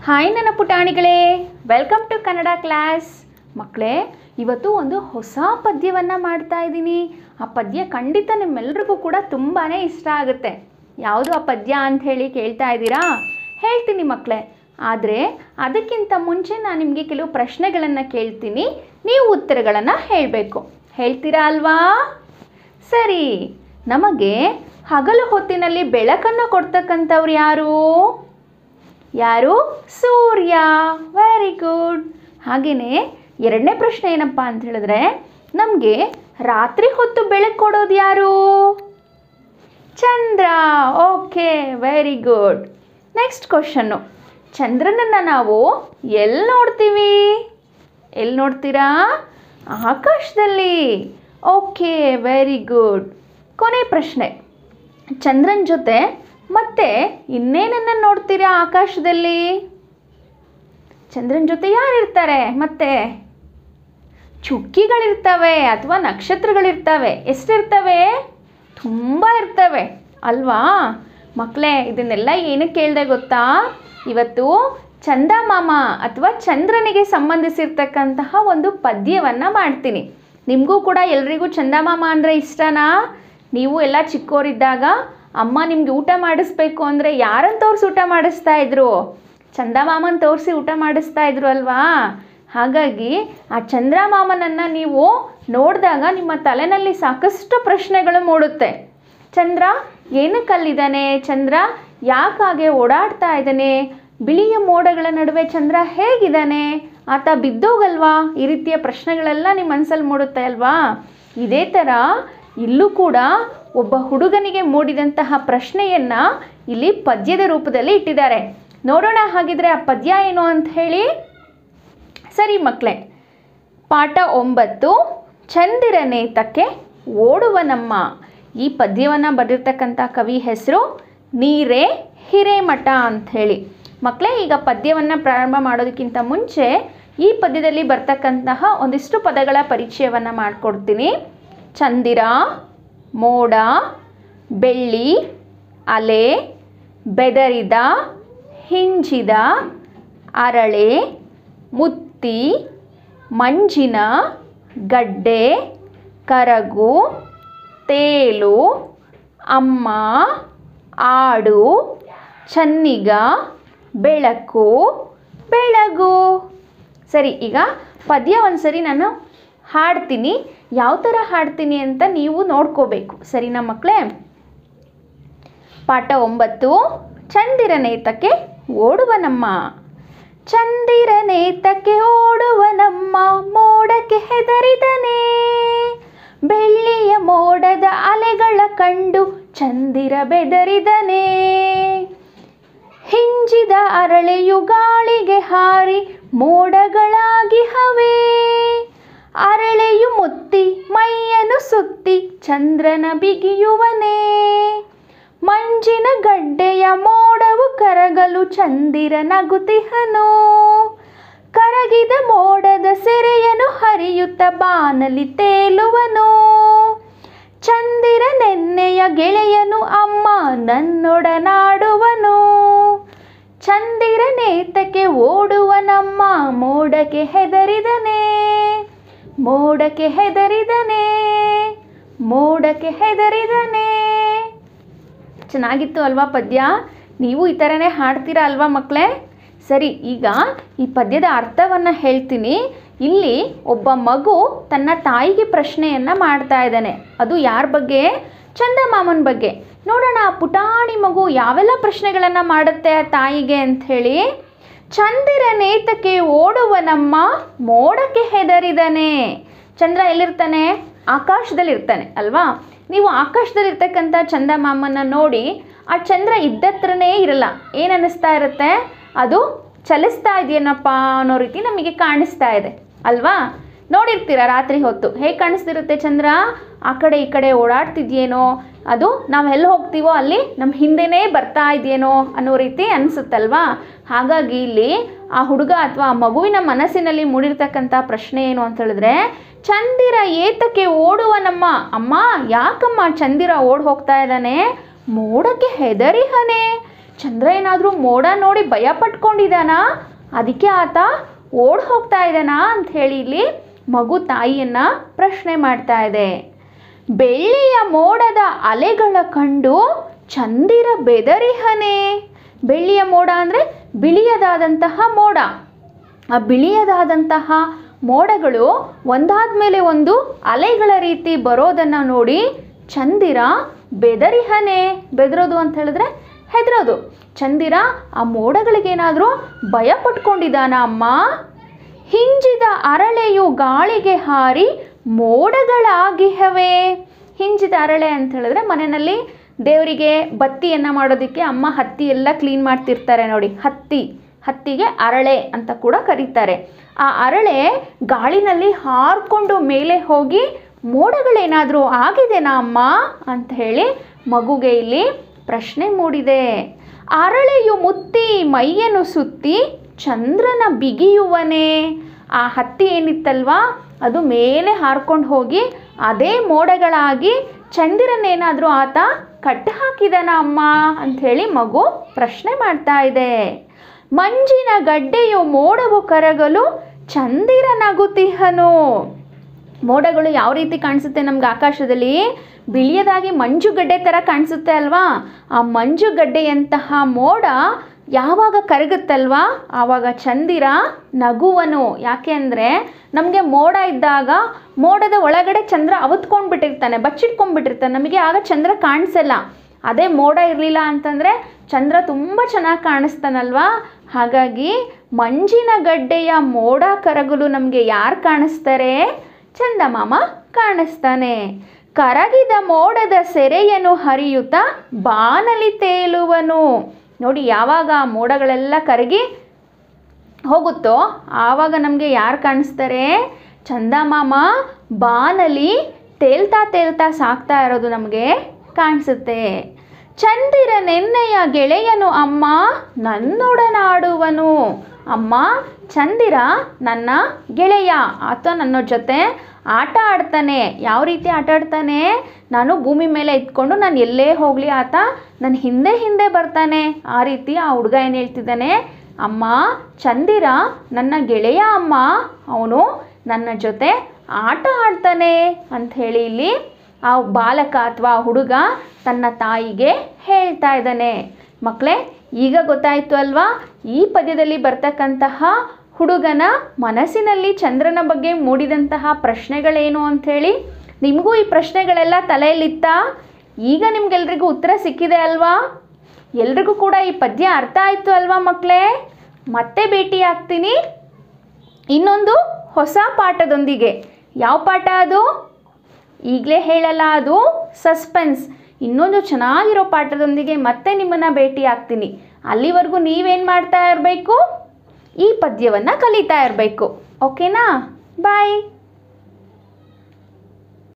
hi ನನ್ನ ಪುಟಾಣಿಗಳೇ welcome to Kannada class ಮಕ್ಕಳೇ ಇವತ್ತು ಒಂದು ಹೊಸ ಪದ್ಯವನ್ನು ಮಾಡ್ತಾ ಇದ್ದೀನಿ ಆ ಪದ್ಯ ಖಂಡಿತ ನಿಮ್ಮೆಲ್ರಿಗೂ ಕೂಡ ತುಂಬಾ ಇಷ್ಟ ಆಗುತ್ತೆ ಯಾವುದು ಆ ಪದ್ಯ ಅಂತ ಹೇಳಿ ಕೇಳ್ತಾ ಇದ್ದೀರಾ ಹೇಳ್ತೀನಿ ಮಕ್ಕಳೇ ಆದರೆ ಅದಕ್ಕಿಂತ ಮುಂಚೆ ನಾನು ನಿಮಗೆ ಕೆಲವು ಪ್ರಶ್ನೆಗಳನ್ನು ಕೇಳ್ತೀನಿ ನೀವು ಉತ್ತರಗಳನ್ನು ಹೇಳಬೇಕು ಹೇಳ್ತೀರಾ ಅಲ್ವಾ ಸರಿ ನಮಗೆ ಹಗಲು ಹೊತ್ತಿನಲ್ಲಿ ಬೆಳಕನ್ನು ಕೊಡ್ತಕ್ಕಂಥವ್ರು ಯಾರು ಯಾರು ಸೂರ್ಯ ವೆರಿ ಗುಡ್ ಹಾಗೆಯೇ ಎರಡನೇ ಪ್ರಶ್ನೆ ಏನಪ್ಪ ಅಂತ ಹೇಳಿದ್ರೆ ನಮಗೆ ರಾತ್ರಿ ಹೊತ್ತು ಬೆಳಕು ಕೊಡೋದು ಯಾರು ಚಂದ್ರ okay very good next question ಚಂದ್ರನನ್ನು ನಾವು ಎಲ್ಲಿ ನೋಡ್ತೀವಿ ಎಲ್ಲಿ ನೋಡ್ತೀರಾ ಆಕಾಶದಲ್ಲಿ ಓಕೆ ವೆರಿ ಗುಡ್ ಕೊನೆ ಪ್ರಶ್ನೆ ಚಂದ್ರನ ಜೊತೆ ಮತ್ತೆ ಇನ್ನೇನನ್ನು ನೋಡ್ತೀರಾ ಆಕಾಶದಲ್ಲಿ ಚಂದ್ರನ ಜೊತೆ ಯಾರಿರ್ತಾರೆ ಮತ್ತೆ ಚುಕ್ಕಿಗಳಿರ್ತವೆ ಅಥವಾ ನಕ್ಷತ್ರಗಳಿರ್ತವೆ ಎಷ್ಟಿರ್ತವೆ ತುಂಬ ಇರ್ತವೆ ಅಲ್ವಾ ಮಕ್ಕಳೇ ಇದನ್ನೆಲ್ಲ ಏನಕ್ಕೆ ಕೇಳಿದೆ ಗೊತ್ತಾ ಇವತ್ತು ಚಂದಮಾಮ ಅಥವಾ ಚಂದ್ರನಿಗೆ ಸಂಬಂಧಿಸಿರ್ತಕ್ಕಂತಹ ಒಂದು ಪದ್ಯವನ್ನು ಮಾಡ್ತೀನಿ ನಿಮಗೂ ಕೂಡ ಎಲ್ರಿಗೂ ಚಂದಮಾಮ ಅಂದರೆ ಇಷ್ಟನಾ ನೀವು ಎಲ್ಲ ಚಿಕ್ಕೋರಿದ್ದಾಗ ಅಮ್ಮ ನಿಮ್ಗೆ ಊಟ ಮಾಡಿಸ್ಬೇಕು ಅಂದರೆ ಯಾರನ್ನು ತೋರಿಸಿ ಊಟ ಮಾಡಿಸ್ತಾ ಇದ್ರು ಚಂದಮಾಮನ್ ತೋರಿಸಿ ಊಟ ಮಾಡಿಸ್ತಾ ಇದ್ರು ಅಲ್ವಾ ಹಾಗಾಗಿ ಆ ಚಂದ್ರಮಾಮನನ್ನು ನೀವು ನೋಡಿದಾಗ ನಿಮ್ಮ ತಲೆನಲ್ಲಿ ಸಾಕಷ್ಟು ಪ್ರಶ್ನೆಗಳು ಮೂಡುತ್ತೆ ಚಂದ್ರ ಏನಕ್ಕಲ್ಲಿದ್ದಾನೆ ಚಂದ್ರ ಯಾಕಾಗೆ ಓಡಾಡ್ತಾ ಇದ್ದಾನೆ ಬಿಳಿಯ ಮೋಡಗಳ ನಡುವೆ ಚಂದ್ರ ಹೇಗಿದ್ದಾನೆ ಆತ ಬಿದ್ದೋಗಲ್ವಾ ಈ ರೀತಿಯ ಪ್ರಶ್ನೆಗಳೆಲ್ಲ ನಿಮ್ಮ ಮನಸ್ಸಲ್ಲಿ ಮೂಡುತ್ತೆ ಅಲ್ವಾ ಇದೇ ಥರ ಇಲ್ಲೂ ಕೂಡ ಒಬ್ಬ ಹುಡುಗನಿಗೆ ಮೂಡಿದಂತಹ ಪ್ರಶ್ನೆಯನ್ನು ಇಲ್ಲಿ ಪದ್ಯದ ರೂಪದಲ್ಲಿ ಇಟ್ಟಿದ್ದಾರೆ ನೋಡೋಣ ಹಾಗಿದ್ರೆ ಆ ಪದ್ಯ ಏನು ಅಂತ ಹೇಳಿ ಸರಿ ಮಕ್ಕಳೇ ಪಾಠ ಒಂಬತ್ತು ಚಂದಿರನೇತಕ್ಕೆ ಓಡುವ ನಮ್ಮ ಈ ಪದ್ಯವನ್ನು ಬರೆದಿರ್ತಕ್ಕಂಥ ಕವಿ ಹೆಸರು ನೀರೇ ಹಿರೇಮಠ ಅಂಥೇಳಿ ಮಕ್ಕಳೇ ಈಗ ಪದ್ಯವನ್ನು ಪ್ರಾರಂಭ ಮಾಡೋದಕ್ಕಿಂತ ಮುಂಚೆ ಈ ಪದ್ಯದಲ್ಲಿ ಬರ್ತಕ್ಕಂತಹ ಒಂದಿಷ್ಟು ಪದಗಳ ಪರಿಚಯವನ್ನು ಮಾಡಿಕೊಡ್ತೀನಿ ಚಂದಿರ ಮೋಡ ಬೆಳ್ಳಿ ಅಲೆ ಬೆದರಿದ ಹಿಂಜಿದ ಅರಳೆ ಮುತ್ತಿ ಮಂಜಿನ ಗಡ್ಡೆ ಕರಗು ತೇಲು ಅಮ್ಮ ಆಡು ಚನ್ನಿಗ ಬೆಳಕು ಬೆಳಗು ಸರಿ ಈಗ ಪದ್ಯ ಒಂದ್ಸರಿ ನಾನು ಹಾಡ್ತೀನಿ ಯಾವ ಥರ ಹಾಡ್ತೀನಿ ಅಂತ ನೀವು ನೋಡ್ಕೋಬೇಕು ಸರಿನಾ ಮಕ್ಕಳೇ ಪಾಠ ಒಂಬತ್ತು ಚಂದಿರನೇತಕ್ಕೆ ಓಡುವ ನಮ್ಮ ಚಂದಿರನೇತಕ್ಕೆ ಓಡುವ ನಮ್ಮ ಮೋಡಕ್ಕೆ ಹೆದರಿದನೇ ಬೆಳ್ಳಿಯ ಮೋಡದ ಅಲೆಗಳ ಕಂಡು ಚಂದಿರ ಬೆದರಿದನೇ ಹಿಂಜಿದ ಅರಳೆಯು ಗಾಳಿಗೆ ಹಾರಿ ಮೋಡಗಳಾಗಿ ಹವೆ ಅರಳೆಯು ಮುತ್ತಿ ಮೈಯನ್ನು ಸುತ್ತಿ ಚಂದ್ರನ ಬಿಗಿಯುವನೇ ಮಂಜಿನ ಗಡ್ಡೆಯ ಮೋಡವು ಕರಗಲು ಚಂದಿರ ನಗುತಿಹನು ಕರಗಿದ ಮೋಡದ ಸೆರೆಯನು ಹರಿಯುತ್ತ ಬಾನಲಿ ತೇಲುವನು ಚಂದಿರ ನೆನ್ನೆಯ ಗೆಳೆಯನು ಅಮ್ಮ ನನ್ನೊಡನಾಡುವನು ಚಂದಿರ ನೇತಕ್ಕೆ ಓಡುವ ನಮ್ಮ ಮೋಡಕ್ಕೆ ಹೆದರಿದನೇ ಮೋಡಕ್ಕೆ ಹೆದರಿದನೇ ಮೋಡಕ್ಕೆ ಹೆದರಿದನೇ ಚೆನ್ನಾಗಿತ್ತು ಅಲ್ವಾ ಪದ್ಯ ನೀವು ಈ ಥರನೇ ಹಾಡ್ತೀರಾ ಅಲ್ವಾ ಮಕ್ಕಳೇ ಸರಿ ಈಗ ಈ ಪದ್ಯದ ಅರ್ಥವನ್ನು ಹೇಳ್ತೀನಿ ಇಲ್ಲಿ ಒಬ್ಬ ಮಗು ತನ್ನ ತಾಯಿಗೆ ಪ್ರಶ್ನೆಯನ್ನು ಮಾಡ್ತಾ ಇದ್ದಾನೆ ಅದು ಯಾರ ಬಗ್ಗೆ ಚಂದಮಾಮನ ಬಗ್ಗೆ ನೋಡೋಣ ಆ ಪುಟಾಣಿ ಮಗು ಯಾವೆಲ್ಲ ಪ್ರಶ್ನೆಗಳನ್ನು ಮಾಡುತ್ತೆ ಆ ತಾಯಿಗೆ ಅಂಥೇಳಿ ಚಂದಿರ ನೇತಕ್ಕೆ ಓಡುವ ನಮ್ಮ ಮೋಡಕ್ಕೆ ಹೆದರಿದಾನೆ ಚಂದ್ರ ಎಲ್ಲಿರ್ತಾನೆ ಆಕಾಶದಲ್ಲಿರ್ತಾನೆ ಅಲ್ವಾ ನೀವು ಆಕಾಶದಲ್ಲಿರ್ತಕ್ಕಂಥ ಚಂದಮಾಮನ ನೋಡಿ ಆ ಚಂದ್ರ ಇದ್ದತ್ರನೇ ಇರಲ್ಲ ಏನು ಅನ್ನಿಸ್ತಾ ಇರುತ್ತೆ ಅದು ಚಲಿಸ್ತಾ ಇದೆಯೇನಪ್ಪ ಅನ್ನೋ ರೀತಿ ನಮಗೆ ಕಾಣಿಸ್ತಾ ಇದೆ ಅಲ್ವಾ ನೋಡಿರ್ತೀರ ರಾತ್ರಿ ಹೊತ್ತು ಹೇಗೆ ಕಾಣಿಸ್ತಿರುತ್ತೆ ಚಂದ್ರ ಆ ಕಡೆ ಈ ಕಡೆ ಓಡಾಡ್ತಿದ್ಯೇನೋ ಅದು ನಾವು ಎಲ್ಲಿ ಹೋಗ್ತೀವೋ ಅಲ್ಲಿ ನಮ್ಮ ಹಿಂದೆನೇ ಬರ್ತಾ ಇದೆಯೇನೋ ಅನ್ನೋ ರೀತಿ ಅನಿಸುತ್ತಲ್ವಾ ಹಾಗಾಗಿ ಇಲ್ಲಿ ಆ ಹುಡುಗ ಅಥವಾ ಆ ಮಗುವಿನ ಮನಸ್ಸಿನಲ್ಲಿ ಮೂಡಿರ್ತಕ್ಕಂಥ ಪ್ರಶ್ನೆ ಏನು ಅಂತ ಹೇಳಿದ್ರೆ ಚಂದಿರ ಏತಕ್ಕೆ ಓಡುವ ನಮ್ಮ ಅಮ್ಮ ಯಾಕಮ್ಮ ಚಂದಿರ ಓಡ್ ಹೋಗ್ತಾ ಇದ್ದಾನೆ ಮೋಡಕ್ಕೆ ಹೆದರಿಹನೆ ಚಂದ್ರ ಏನಾದರೂ ಮೋಡ ನೋಡಿ ಭಯ ಪಟ್ಕೊಂಡಿದ್ದಾನಾ ಅದಕ್ಕೆ ಆತ ಓಡ್ ಹೋಗ್ತಾ ಇದ್ದಾನಾ ಅಂತ ಹೇಳಿ ಇಲ್ಲಿ ಮಗು ತಾಯಿಯನ್ನ ಪ್ರಶ್ನೆ ಮಾಡ್ತಾ ಇದೆ ಬೆಳ್ಳಿಯ ಮೋಡದ ಅಲೆಗಳ ಕಂಡು ಚಂದಿರ ಬೆದರಿಹನೆ ಬೆಳ್ಳಿಯ ಮೋಡ ಅಂದರೆ ಬಿಳಿಯದಾದಂತಹ ಮೋಡ ಆ ಬಿಳಿಯದಾದಂತಹ ಮೋಡಗಳು ಒಂದಾದ ಮೇಲೆ ಒಂದು ಅಲೆಗಳ ರೀತಿ ಬರೋದನ್ನು ನೋಡಿ ಚಂದಿರ ಬೆದರಿಹನೆ ಬೆದರೋದು ಅಂತ ಹೇಳಿದ್ರೆ ಹೆದರೋದು ಚಂದಿರ ಆ ಮೋಡಗಳಿಗೇನಾದರೂ ಭಯ ಪಟ್ಕೊಂಡಿದ್ದಾನ ಅಮ್ಮ ಹಿಂಜಿದ ಅರಳೆಯು ಗಾಳಿಗೆ ಹಾರಿ ಮೋಡಗಳಾಗಿಹವೆ ಹಿಂಜಿದ ಅರಳೆ ಅಂತ ಹೇಳಿದ್ರೆ ಮನೆಯಲ್ಲಿ ದೇವರಿಗೆ ಬತ್ತಿಯನ್ನು ಮಾಡೋದಕ್ಕೆ ಅಮ್ಮ ಹತ್ತಿ ಎಲ್ಲ ಕ್ಲೀನ್ ಮಾಡ್ತಿರ್ತಾರೆ ನೋಡಿ ಹತ್ತಿ ಹತ್ತಿಗೆ ಅರಳೆ ಅಂತ ಕೂಡ ಕರೀತಾರೆ ಆ ಅರಳೆ ಗಾಳಿನಲ್ಲಿ ಹಾರ್ಕೊಂಡು ಮೇಲೆ ಹೋಗಿ ಮೋಡಗಳೇನಾದರೂ ಆಗಿದೆನಾ ಅಮ್ಮ ಅಂತ ಹೇಳಿ ಮಗುಗೆ ಇಲ್ಲಿ ಪ್ರಶ್ನೆ ಮೂಡಿದೆ ಅರಳೆಯು ಮುತ್ತಿ ಮೈಯನ್ನು ಸುತ್ತಿ ಚಂದ್ರನ ಬಿಗಿಯುವನೇ ಆ ಹತ್ತಿ ಏನಿತ್ತಲ್ವಾ ಅದು ಮೇಲೆ ಹಾರ್ಕೊಂಡು ಹೋಗಿ ಅದೇ ಮೋಡಗಳಾಗಿ ಚಂದಿರನ್ನೇನಾದರೂ ಆತ ಕಟ್ಟಿ ಹಾಕಿದನ ಅಮ್ಮ ಅಂಥೇಳಿ ಮಗು ಪ್ರಶ್ನೆ ಮಾಡ್ತಾ ಇದೆ ಮಂಜಿನ ಗಡ್ಡೆಯು ಮೋಡವು ಕರಗಲು ಚಂದಿರ ನಗುತಿಹನು ಮೋಡಗಳು ಯಾವ ರೀತಿ ಕಾಣಿಸುತ್ತೆ ನಮ್ಗೆ ಆಕಾಶದಲ್ಲಿ ಬಿಳಿಯದಾಗಿ ಮಂಜುಗಡ್ಡೆ ಥರ ಕಾಣಿಸುತ್ತೆ ಅಲ್ವಾ ಆ ಮಂಜುಗಡ್ಡೆಯಂತಹ ಮೋಡ ಯಾವಾಗ ಕರಗುತ್ತಲ್ವಾ ಆವಾಗ ಚಂದಿರ ನಗುವನು ಯಾಕೆ ಅಂದರೆ ನಮಗೆ ಮೋಡ ಇದ್ದಾಗ ಮೋಡದ ಒಳಗಡೆ ಚಂದ್ರ ಅವತ್ಕೊಂಡು ಬಿಟ್ಟಿರ್ತಾನೆ ಬಚ್ಚಿಟ್ಕೊಂಡ್ಬಿಟ್ಟಿರ್ತಾನೆ ನಮಗೆ ಆಗ ಚಂದ್ರ ಕಾಣಿಸಲ್ಲ ಅದೇ ಮೋಡ ಇರಲಿಲ್ಲ ಅಂತಂದರೆ ಚಂದ್ರ ತುಂಬ ಚೆನ್ನಾಗಿ ಕಾಣಿಸ್ತಾನಲ್ವಾ ಹಾಗಾಗಿ ಮಂಜಿನ ಗಡ್ಡೆಯ ಮೋಡ ಕರಗಲು ನಮಗೆ ಯಾರು ಕಾಣಿಸ್ತಾರೆ ಚಂದಮಾಮ ಕಾಣಿಸ್ತಾನೆ ಕರಗಿದ ಮೋಡದ ಸೆರೆಯನ್ನು ಹರಿಯುತ್ತಾ ಬಾನಲಿ ತೇಲುವನು ನೋಡಿ ಯಾವಾಗ ಆ ಮೋಡಗಳೆಲ್ಲ ಕರಗಿ ಹೋಗುತ್ತೋ ಆವಾಗ ನಮಗೆ ಯಾರು ಕಾಣಿಸ್ತಾರೆ ಚಂದಮಾಮ ಬಾನಲ್ಲಿ ತೇಲ್ತಾ ತೇಲ್ತಾ ಸಾಕ್ತಾ ಇರೋದು ನಮಗೆ ಕಾಣಿಸುತ್ತೆ ಚಂದಿರ ನೆನ್ನೆಯ ಗೆಳೆಯನು ಅಮ್ಮ ನನ್ನೊಡನಾಡುವನು ಅಮ್ಮ ಚಂದಿರ ನನ್ನ ಗೆಳೆಯ ಆತ ನನ್ನ ಜೊತೆ ಆಟ ಆಡ್ತಾನೆ ಯಾವ ರೀತಿ ಆಟ ಆಡ್ತಾನೆ ನಾನು ಭೂಮಿ ಮೇಲೆ ಇದ್ಕೊಂಡು ನಾನು ಎಲ್ಲೇ ಹೋಗಲಿ ಆತ ನನ್ನ ಹಿಂದೆ ಹಿಂದೆ ಬರ್ತಾನೆ ಆ ರೀತಿ ಆ ಹುಡುಗ ಏನು ಹೇಳ್ತಿದ್ದಾನೆ ಅಮ್ಮ ಚಂದಿರ ನನ್ನ ಗೆಳೆಯ ಅಮ್ಮ ಅವನು ನನ್ನ ಜೊತೆ ಆಟ ಆಡ್ತಾನೆ ಅಂಥೇಳಿ ಇಲ್ಲಿ ಆ ಬಾಲಕ ಅಥವಾ ಹುಡುಗ ತನ್ನ ತಾಯಿಗೆ ಹೇಳ್ತಾ ಇದ್ದಾನೆ ಮಕ್ಕಳೇ ಈಗ ಗೊತ್ತಾಯಿತು ಅಲ್ವಾ ಈ ಪದ್ಯದಲ್ಲಿ ಬರ್ತಕ್ಕಂತಹ ಹುಡುಗನ ಮನಸ್ಸಿನಲ್ಲಿ ಚಂದ್ರನ ಬಗ್ಗೆ ಮೂಡಿದಂತಹ ಪ್ರಶ್ನೆಗಳೇನು ಅಂಥೇಳಿ ನಿಮಗೂ ಈ ಪ್ರಶ್ನೆಗಳೆಲ್ಲ ತಲೆಯಲ್ಲಿತ್ತಾ ಈಗ ನಿಮ್ಗೆಲ್ರಿಗೂ ಉತ್ತರ ಸಿಕ್ಕಿದೆ ಅಲ್ವಾ ಎಲ್ರಿಗೂ ಕೂಡ ಈ ಪದ್ಯ ಅರ್ಥ ಆಯಿತು ಅಲ್ವಾ ಮಕ್ಕಳೇ ಮತ್ತೆ ಭೇಟಿ ಆಗ್ತೀನಿ ಇನ್ನೊಂದು ಹೊಸ ಪಾಠದೊಂದಿಗೆ ಯಾವ ಪಾಠ ಅದು ಈಗಲೇ ಹೇಳಲ್ಲ ಅದು ಸಸ್ಪೆನ್ಸ್ ಇನ್ನೊಂದು ಚೆನ್ನಾಗಿರೋ ಪಾಠದೊಂದಿಗೆ ಮತ್ತೆ ನಿಮ್ಮನ್ನು ಭೇಟಿ ಆಗ್ತೀನಿ ಅಲ್ಲಿವರೆಗೂ ನೀವೇನು ಮಾಡ್ತಾ ಇರಬೇಕು ಈ ಪದ್ಯವನ್ನು ಕಲಿತಾ ಇರಬೇಕು ಓಕೆನಾ ಬಾಯ್